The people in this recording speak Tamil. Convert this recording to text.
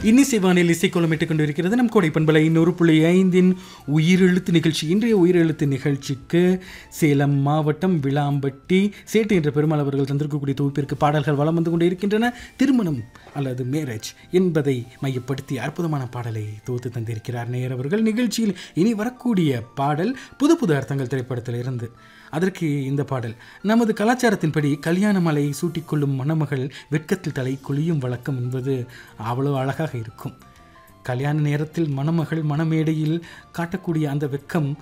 இன்னிசை வானில் இசைக்கோலமிட்டுக் கொண்டிருக்கிறது நம் கோடை பண்பலை நூறு புள்ளி ஐந்தின் உயிரெழுத்து நிகழ்ச்சி இன்றைய உயிரெழுத்து நிகழ்ச்சிக்கு சேலம் மாவட்டம் விளாம்பட்டி சேட்டு என்ற பெருமாள் அவர்கள் தந்திருக்கக்கூடிய தொகுப்பிற்கு பாடல்கள் வலம் வந்து கொண்டு இருக்கின்றன திருமணம் அல்லது மேரேஜ் என்பதை மையப்படுத்தி அற்புதமான பாடலை தொகுத்து தந்திருக்கிறார் நேயர் அவர்கள் நிகழ்ச்சியில் இனி வரக்கூடிய பாடல் புது புது அர்த்தங்கள் திரைப்படத்தில் இருந்து அதற்கு இந்த பாடல் நமது கலாச்சாரத்தின்படி கல்யாண மலை சூட்டிக்கொள்ளும் மணமகள் வெட்கத்தில் தலை குளியும் வழக்கம் என்பது அவ்வளோ அழகாக இருக்கும் கல்யாண நேரத்தில் மணமகள் மணமேடையில் காட்டக்கூடிய அந்த வெட்கம்